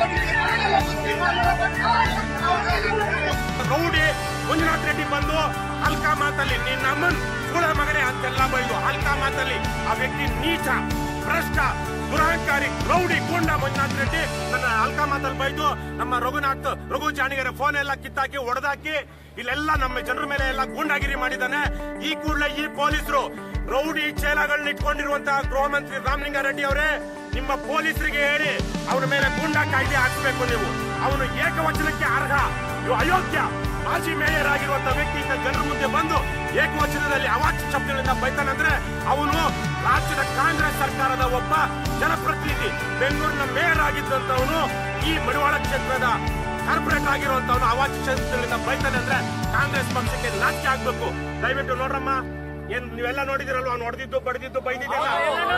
Rowdy Manjunath Reddy ಬಂದು ಹಲ್ಕಾ ಮಾತಲ್ಲಿ ನಿನ್ನ ಅಮ್ಮನ್ ಸುಳ ಮಗನೇ ಅಂತೆಲ್ಲ ಬೈದು ಹಲ್ಕಾ ಮಾತಲ್ಲಿ ಆ ವ್ಯಕ್ತಿ ನೀಚ ಭ್ರಷ್ಟ ದುರಹಂಕಾರಿ ರೌಡಿ ಗೂಂಡ ಮಂಜುನಾಥ್ ರೆಡ್ಡಿ ನನ್ನ ಹಲ್ಕಾ ಮಾತಲ್ಲಿ ಬೈದು ನಮ್ಮ ರಘುನಾಥ್ ರಘು ಜಾಣಿಗರ ಫೋನ್ ಎಲ್ಲ ಕಿತ್ತಾಕಿ ಹೊಡೆದಾಕಿ ಇಲ್ಲೆಲ್ಲ ನಮ್ಮ ಜನರ ಮೇಲೆ ಎಲ್ಲ ಗೂಂಡಾಗಿರಿ ಮಾಡಿದ್ದಾನೆ ಈ ಕೂಡಲೇ ಈ ಪೊಲೀಸರು ರೌಡಿ ಚೇಲಾಗಳನ್ನ ಇಟ್ಕೊಂಡಿರುವಂತಹ ಗೃಹ ಮಂತ್ರಿ ರಾಮಲಿಂಗಾರೆಡ್ಡಿ ಅವರೇ ನಿಮ್ಮ ಪೊಲೀಸರಿಗೆ ಹೇಳಿ ಅವನ ಮೇಲೆ ಗೂಂಡಾ ಕಾಯ್ದೆ ಹಾಕಬೇಕು ನೀವು ಅವನು ಏಕವಚನಕ್ಕೆ ಅರ್ಹ ಇವು ಅಯೋಗ್ಯ ಮಾಜಿ ಮೇಯರ್ ಆಗಿರುವಂತ ವ್ಯಕ್ತಿ ಈಗ ಜನರ ಮುಂದೆ ಬಂದು ಏಕವಚನದಲ್ಲಿ ಅವಾಚ್ಯ ಶಬ್ದಗಳಿಂದ ಬೈತಾನಂದ್ರೆ ಅವನು ರಾಜ್ಯದ ಕಾಂಗ್ರೆಸ್ ಸರ್ಕಾರದ ಒಬ್ಬ ಜನಪ್ರತಿನಿಧಿ ಬೆಂಗಳೂರಿನ ಮೇಯರ್ ಆಗಿದ್ದಂತವನು ಈ ಮಡಿವಾಳ ಕ್ಷೇತ್ರದ ಕಾರ್ಪೊರೇಟ್ ಆಗಿರುವಂತವನು ಅವಾಚ್ಯ ಶಬ್ದಗಳಿಂದ ಬೈತಾನೆ ಅಂದ್ರೆ ಕಾಂಗ್ರೆಸ್ ಪಕ್ಷಕ್ಕೆ ನಾಚಿಕೆ ಆಗ್ಬೇಕು ದಯವಿಟ್ಟು ನೋಡ್ರಮ್ಮ ಏನ್ ನೀವೆಲ್ಲ ನೋಡಿದಿರಲ್ವಾ ಅವ್ನು ಹೊಡೆದಿದ್ದು ಬಡಿದಿದ್ದು ಬೈದಿದ್ದೆಲ್ಲ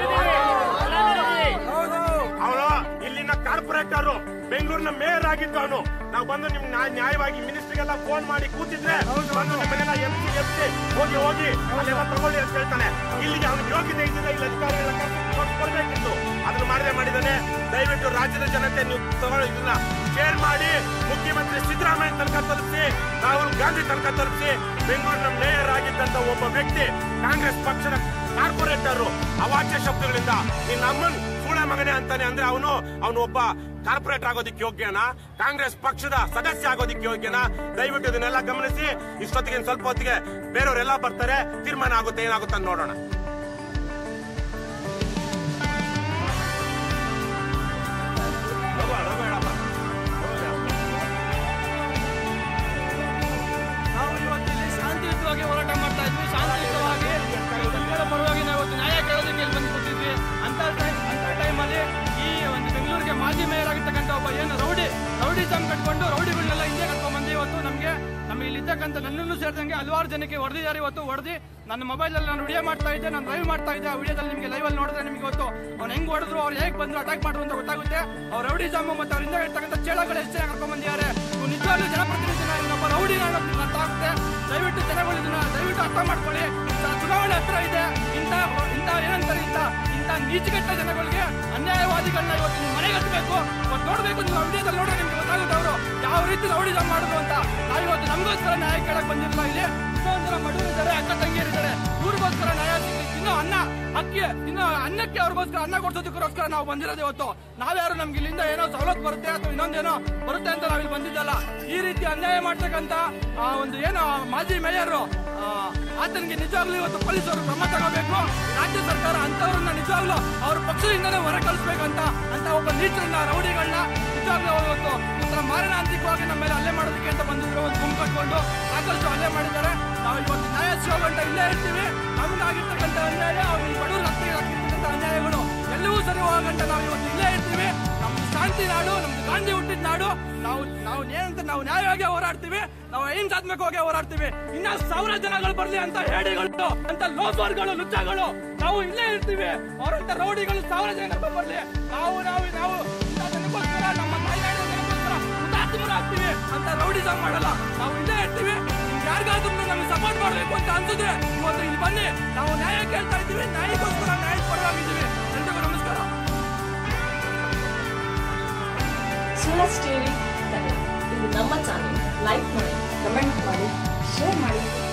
ಅವನು ಇಲ್ಲಿನ ಕಾರ್ಪೊರೇಟರ್ ಬೆಂಗಳೂರಿನ ಮೇಯರ್ ಆಗಿದ್ದು ಅವನು ನಾವು ಬಂದು ನಿಮ್ ನ್ಯಾಯ- ನ್ಯಾಯವಾಗಿ ಮಿನಿಸ್ಟರ್ಗೆಲ್ಲ ಫೋನ್ ಮಾಡಿ ಕೂತಿದ್ರೆ ಬಂದು ನಿಮ್ಮನ್ನೆಲ್ಲ ಎಂ ಸಿ ಎಂ ಸಿ ಹೋಗಿ ಹೋಗಿ ಅಲ್ಲೆಲ್ಲ ತಗೊಳ್ಳಿ ಅಂತ ಹೇಳ್ತಾನೆ ಇಲ್ಲಿಗೆ ಅವ್ನಿಗೆ ಯೋಗ್ಯತೆ ಇದ್ದಿದ್ರೆ ಇಲ್ಲಿ ಅಧಿಕಾರಿಗಳ ಕೊಡ್ಬೇಕಿತ್ತು ಅದನ್ನ ಮಾಡದೆ ಮಾಡಿದಾನೆ ದಯವಿಟ್ಟು ರಾಜ್ಯದ ಜನತೆ ನೀವು ತಗೊಳ್ಳಿ ಇದನ್ನ ಶೇರ್ ಮಾಡಿ ಮುಖ್ಯಮಂತ್ರಿ ಸಿದ್ದರಾಮಯ್ಯ ತನಕ ತಲುಪಿಸಿ ರಾಹುಲ್ ಗಾಂಧಿ ತನಕ ತಲುಪಿಸಿ ಬೆಂಗಳೂರಿನ ಮೇಯರ್ ಆಗಿದ್ದಂತ ಒಬ್ಬ ವ್ಯಕ್ತಿ ಕಾಂಗ್ರೆಸ್ ಪಕ್ಷದ ಕಾರ್ಪೊರೇಟರ್ ಅವಾಚ್ಯ ಶಬ್ದಗಳಿಂದ ನಿನ್ನ ಅಮ್ಮನ್ ಸೂಳೆ ಮಗನೇ ಅಂತಾನೆ ಅಂದ್ರೆ ಅವನು ಅವನು ಒಬ್ಬ ಕಾರ್ಪೊರೇಟರ್ ಆಗೋದಿಕ್ಕೆ ಯೋಗ್ಯನಾ ಕಾಂಗ್ರೆಸ್ ಪಕ್ಷದ ಸದಸ್ಯ ಆಗೋದಿಕ್ಕೆ ಯೋಗ್ಯನಾ ದಯವಿಟ್ಟು ಇದನ್ನೆಲ್ಲ ಗಮನಿಸಿ ಇಷ್ಟೊತ್ತಿಗೆ ಇನ್ನು ಸ್ವಲ್ಪ ಹೊತ್ತಿಗೆ ಬೇರೆಯವರೆಲ್ಲ ಬರ್ತಾರೆ ತೀರ್ಮಾನ ಆಗುತ್ತೆ ಏನಾಗುತ್ತೆ ಅಂತ ನೋಡೋಣ ರಘು, ರಘು ಹೇಳಪ್ಪ. ನಾವು ಇವತ್ತು ಇಲ್ಲಿ ಶಾಂತಿಯುತವಾಗಿ ಹೋರಾಟ ಮಾಡ್ತಾ ಇದ್ವಿ ಶಾಂತಿಯುತವಾಗಿ ಜನಗಳ ಪರವಾಗಿ ನಾವು ಇವತ್ತು ನ್ಯಾಯ ಕೇಳೋದಕ್ಕೆ ಇಲ್ಲಿ ಬಂದು ಕೂತಿದ್ವಿ ಅಂತ ಟೈಮ್ ಅಂತ ಟೈಮಲ್ಲಿ ಈ ಒಂದು ಬೆಂಗಳೂರಿಗೆ ಮಾಜಿ ಮೇಯರ್ ಆಗಿರ್ತಕ್ಕಂಥ ಒಬ್ಬ ಏನು ರೌಡಿ ರೌಡಿ ಜಮ್ ಕಟ್ಕೊಂಡು ರೌಡಿಗಳನ್ನೆಲ್ಲ ಹಿಂದೆ ಕರ್ಕೊಂಡ್ ಬಂದು ಇವತ್ತು ನಮಗೆ ನಮಗೆ ಇಲ್ಲಿರ್ತಕ್ಕಂಥ ನನ್ನನ್ನು ಸೇರಿದಂಗೆ ಹಲವಾರು ಜನಕ್ಕೆ ಹೊಡೆದಿದ್ದಾರೆ ಇವತ್ತು ಹೊಡೆದಿ ನನ್ನ ಮೊಬೈಲಲ್ಲಿ ನಾನು ವಿಡಿಯೋ ಮಾಡ್ತಾ ಇದ್ದೆ ನಾನು ಲೈವ್ ಮಾಡ್ತಾ ಇದ್ದೆ ಆ ವಿಡಿಯೋದಲ್ಲಿ ನಿಮಗೆ ಲೈವಲ್ಲಿ ನೋಡಿದ್ರೆ ನಿಮಗೆ ಗೊತ್ತು ಅವ್ನು ಹೆಂಗ್ ಹೊಡೆದ್ರು ಅವ್ರು ಹೇಗೆ ಬಂದ್ರು ಅಟ್ಯಾಕ್ ಮಾಡಿದ್ರು ಅಂತ ಗೊತ್ತಾಗುತ್ತೆ ಅವ್ರ ರೌಡಿ ಜಾಮು ಮತ್ತು ಅವ್ರಿಂದ ಇರ್ತಕ್ಕಂಥ ಚೇಳಗಳು ಎಷ್ಟು ಜನ ಕರ್ಕೊಂಡ್ ಬಂದಿದ್ದಾರೆ ಇವ್ನು ನಿಜವಾಗ್ಲೂ ಜನಪ್ರತಿನಿಧಿನ ಇವನೊಬ್ಬ ರೌಡಿ ಅನ್ನೋದು ಅರ್ಥ ಆಗುತ್ತೆ ದಯವಿಟ್ಟು ಜನಗಳು ಇದನ್ನ ದಯವಿಟ್ಟು ಅರ್ಥ ಮಾಡ್ಕೊಳ್ಳಿ ಚ- ಚುನಾವಣೆ ಹತ್ರ ಇದೆ ಇಂಥ ಇಂಥ ಏನಂತಾರೆ ಇಂಥ ಇಂಥ ನೀಚಗೆಟ್ಟ ಜನಗಳಿಗೆ ಅನ್ಯಾಯವಾದಿಗಳನ್ನ ಇವತ್ತು ನೀವು ಮನೆಗೆ ಹತ್ತಬೇಕು ಇವತ್ತು ನೋಡ್ಬೇಕು ನೀವು ವಿಡಿಯೋದಲ್ಲಿ ನೋಡ್ರೆ ನಿಮ್ಗೆ ಗೊತ್ತಾಗುತ್ತೆ ಅವರು ಯಾವ ರೀತಿ ರೌಡಿ ಜಾಮ್ ಮಾಡಿದ್ರು ಅಂತ ನಾವು ಇವತ್ತು ನಮಗೋಸ್ಕರ ನ್ಯಾಯ ಕೇಳಕ್ ಬಂದಿರಲಿಲ್ಲ ಇಲ್ಲಿ ಇನ್ನೊಂದು ಜನ ಬಡವರು ಇದ್ದಾರೆ ಅಕ್ಕ ತಂಗಿಯರಿದ್ದಾರೆ ಇವ್ರಿಗೋಸ್ಕರ ನ್ಯಾಯ ಸಿಗ್ಲಿ ತಿನ್ನೋ ಅನ್ನ ಅಕ್ಕಿ ತಿನ್ನೋ ಅನ್ನಕ್ಕೆ ಅವ್ರಿಗೋಸ್ಕರ ಅನ್ನ ಕೊಡ್ಸೋದಕ್ಕೋಸ್ಕರ ನಾವು ಬಂದಿರೋದು ಇವತ್ತು ನಾವ್ಯಾರು ನಮ್ಗೆ ಇಲ್ಲಿಂದ ಏನೋ ಸವಲತ್ತು ಬರುತ್ತೆ ಅಥವಾ ಇನ್ನೊಂದೇನೋ ಬರುತ್ತೆ ಅಂತ ನಾವಿಲ್ಲಿ ಬಂದಿದ್ದಲ್ಲ ಈ ರೀತಿ ಅನ್ಯಾಯ ಮಾಡ್ತಕ್ಕಂತ ಆ ಒಂದು ಏನು ಮಾಜಿ ಮೇಯರ್ ಆತನಿಗೆ ನಿಜವಾಗ್ಲೂ ಇವತ್ತು ಪೊಲೀಸರು ಕ್ರಮ ತಗೋಬೇಕು ರಾಜ್ಯ ಸರ್ಕಾರ ಅಂತವ್ರನ್ನ ನಿಜವಾಗ್ಲೂ ಅವ್ರ ಪಕ್ಷದಿಂದನೇ ಹೊರ ಕಳಿಸ್ಬೇಕಂತ ಅಂತ ಒಬ್ಬ ನೀಚರನ್ನ ರೌಡಿಗಳನ್ನ ನಿಜವಾಗ್ಲೂ ಅವ್ರು ಇವತ್ತು ಒಂಥರ ಮಾರಣಾಂತಿಕವಾಗಿ ನಮ್ಮ ಮೇಲೆ ಹಲ್ಲೆ ಮಾಡೋದಕ್ಕೆ ಅಂತ ಬಂದಿದ್ರು ಒಂದು ಗುಂಪು ಕಟ್ಕೊಂಡು ಸಾಕಷ್ಟು ಹಲ್ಲೆ ಮಾಡಿದ್ದಾರೆ ನಾವು ಇವತ್ತು ನ್ಯಾಯ ಸಿಗೋ ಗಂಟ ಇಲ್ಲೇ ಇರ್ತೀವಿ ನಮಗಾಗಿರ್ತಕ್ಕಂಥ ಅನ್ಯಾಯ ಅವ್ರು ಈ ಬಡವ್ರ ರಸ್ತೆಗೆ ಆಗಿರ್ತಕ್ಕಂಥ ಅನ್ಯಾಯಗಳು ಎಲ್ಲವೂ ಸರಿ ಹೋಗೋ ಗಂಟ ನಾವು ಇವತ್ತು ಇಲ್ಲೇ ಇರ್ತೀವಿ ನಮ್ದು ಶಾಂತಿ ನಾಡು ನಮ್ದು ಗಾಂಧಿ ಹುಟ್ಟಿದ ನಾಡು ನಾವು ನಾವು ಏನಂತ ನಾವು ನ್ಯಾಯವಾಗಿ ಹೋರಾಡ್ತೀವಿ ನಾವು ಏನ್ ಸಾಧ್ಬೇಕು ಹೋಗಿ ಹೋರಾಡ್ತೀವಿ ಇನ್ನ ಸಾವಿರ ಜನಗಳು ಬರ್ಲಿ ಅಂತ ಹೇಡಿಗಳು ಅಂತ ಲೋಫರ್ಗಳು ಲುಚ್ಚಗಳು ನಾವು ಇಲ್ಲೇ ಇರ್ತೀವಿ ಅವರಂತ ರೌಡಿಗಳು ಸಾವಿರ ಜನ ಕರ್ಕೊಂಡ್ ಬರ್ಲಿ ನಾವು ನಾವು ನಾವು ಇಂಥ ಜನಕ್ಕೋಸ್ಕರ ನಮ್ಮ ತಾಯಿ ನಾಡಿನ ಜನಕ್ಕೋಸ್ಕರ ಹುತಾತ್ಮರು ಆಗ್ತೀವಿ ಅಂತ ರೌಡಿಸಮ್ ಮಾಡಲ್ಲ ನಾವು ಇಲ್ಲೇ ಇರ್ತೀವಿ ನಿಮ್ಗೆ ಯಾರಿಗಾದ್ರೂ ನಮ್ಗೆ ಸಪೋರ್ಟ್ ಮಾಡ್ಬೇಕು ಅಂತ ಅನ್ಸಿದ್ರೆ ಇವತ್ತು ಇಲ್ಲಿ ಬನ್ನಿ ನಾವು ನ್ಯಾಯ ಕೇಳ್ತಾ ಇದ್ದೀವಿ ನ್ಯಾಯಕ್ಕೋಸ್ಕರ ನ್ಯಾಯ ಪರವಾಗಿದ್ದೀವಿ ಎಲ್ರಿಗೂ ನಮಸ್ಕಾರ ಸುಲಸ್ ಟಿವಿ ಕನ್ನಡ ಇದು ನಮ್ಮ ಚಾನೆಲ್ ಲೈಕ್ ಮಾಡಿ ಕಮೆಂಟ್ ಮಾಡಿ ಶೇರ್ ಮಾಡಿ